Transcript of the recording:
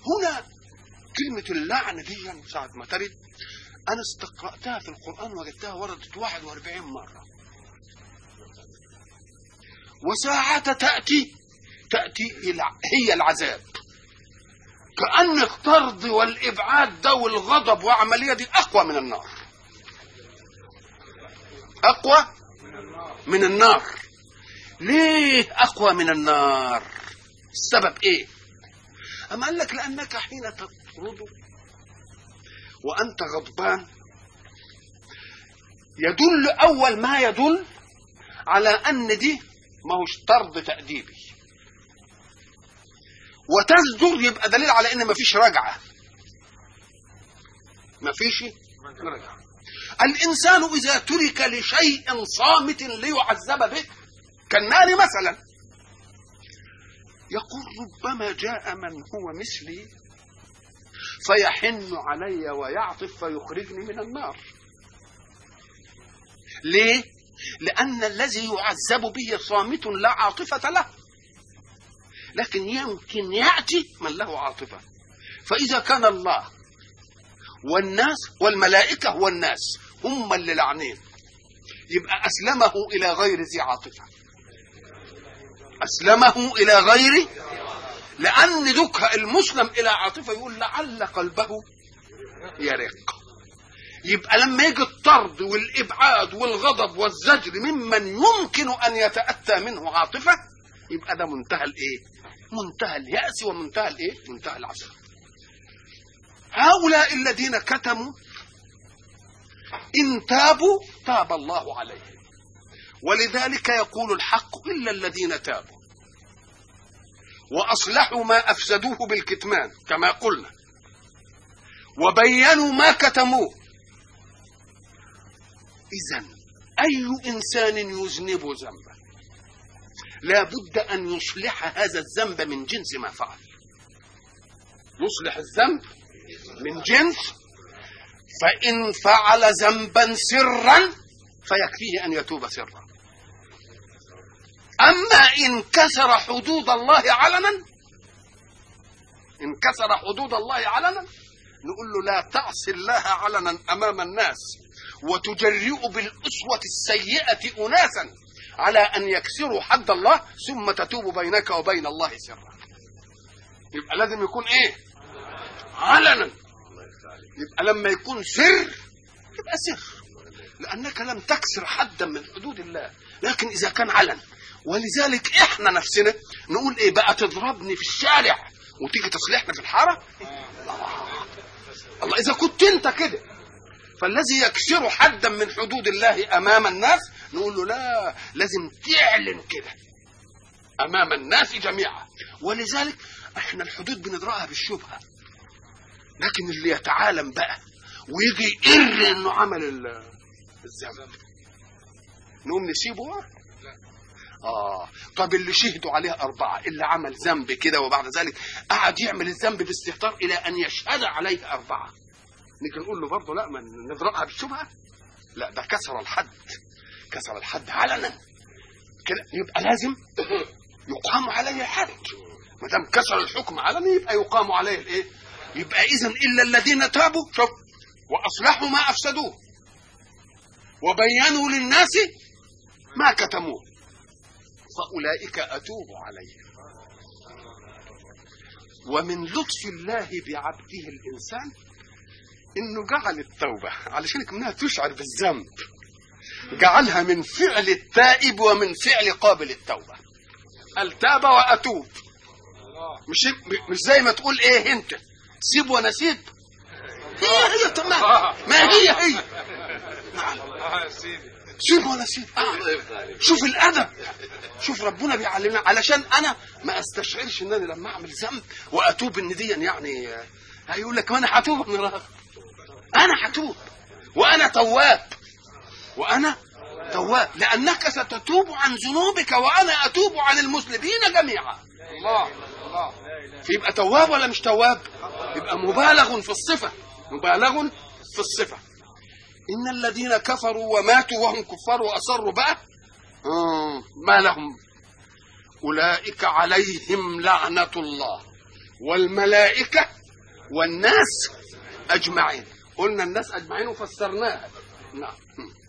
هنا كلمة اللعن دي ساعة ما ترد أنا استقرأتها في القرآن وجدتها وردت 41 مرة وساعة تأتي تأتي الع- هي العذاب كأن الطرد والإبعاد ده والغضب وعملية دي أقوى من النار أقوى من النار ليه أقوى من النار السبب إيه أما قال لك لأنك حين تطرد وأنت غضبان يدل أول ما يدل على أن دي ما هوش طرد تأديبي وتزجر يبقى دليل على ان مفيش رجعه مفيش رجعه الانسان اذا ترك لشيء صامت ليعذب به كالنار مثلا يقول ربما جاء من هو مثلي فيحن علي ويعطف فيخرجني من النار ليه لان الذي يعذب به صامت لا عاطفه له لكن يمكن ياتي من له عاطفه فاذا كان الله والناس والملائكه والناس هم اللي لعنين يبقى اسلمه الى غير ذي عاطفه اسلمه الى غير لان دك المسلم الى عاطفه يقول لعل قلبه يرق يبقى لما يجي الطرد والابعاد والغضب والزجر ممن يمكن ان يتاتى منه عاطفه يبقى ده منتهى الايه منتهى الياس ومنتهى الايه منتهى العذاب هؤلاء الذين كتموا ان تابوا تاب الله عليهم ولذلك يقول الحق الا الذين تابوا واصلحوا ما افسدوه بالكتمان كما قلنا وبينوا ما كتموه اذا اي انسان يذنب ذنبا لا بد ان يصلح هذا الذنب من جنس ما فعل يصلح الذنب من جنس فان فعل ذنبا سرا فيكفيه ان يتوب سرا اما ان كسر حدود الله علنا ان كسر حدود الله علنا نقول له لا تعصي الله علنا امام الناس وتجرئ بالاسوه السيئه اناسا على ان يكسروا حد الله ثم تتوب بينك وبين الله سرا يبقى لازم يكون ايه علنا يبقى لما يكون سر يبقى سر لانك لم تكسر حدا من حدود الله لكن اذا كان علن ولذلك احنا نفسنا نقول ايه بقى تضربني في الشارع وتيجي تصلحني في الحاره الله, الله اذا كنت انت كده فالذي يكسر حدا من حدود الله امام الناس نقول له لا لازم تعلن كده امام الناس جميعا ولذلك احنا الحدود بنضربها بالشبهه لكن اللي يتعالم بقى ويجي يقر انه عمل ال- الذنب نقوم نسيبه اه طب اللي شهدوا عليه أربعة اللي عمل ذنب كده وبعد ذلك قعد يعمل الذنب باستهتار إلى أن يشهد عليه أربعة نيجي نقول له برضه لا ما نضربها بالشبهة لا ده كسر الحد كسر الحد علنا كده يبقى لازم يقام عليه الحد ما دام كسر الحكم علنا يبقى يقام عليه الايه؟ يبقى اذا الا الذين تابوا شوف واصلحوا ما افسدوه وبينوا للناس ما كتموه فاولئك اتوب عليهم ومن لطف الله بعبده الانسان انه جعل التوبه علشان منها تشعر بالذنب جعلها من فعل التائب ومن فعل قابل التوبه قال تاب واتوب مش مش زي ما تقول ايه انت سيب وانا سيب هي هي تمام ما هي هي سيب وانا سيب آه. شوف الادب شوف ربنا بيعلمنا علشان انا ما استشعرش ان انا لما اعمل ذنب واتوب ان دي يعني آه، هيقول لك ما انا هتوب من راغب انا هتوب وانا تواب وانا تواب لانك ستتوب عن ذنوبك وانا اتوب عن المذنبين جميعا الله الله فيبقى تواب ولا مش تواب يبقى مبالغ في الصفه مبالغ في الصفه ان الذين كفروا وماتوا وهم كفار واصروا بقى آه، ما لهم اولئك عليهم لعنه الله والملائكه والناس اجمعين قلنا الناس اجمعين وفسرناها نعم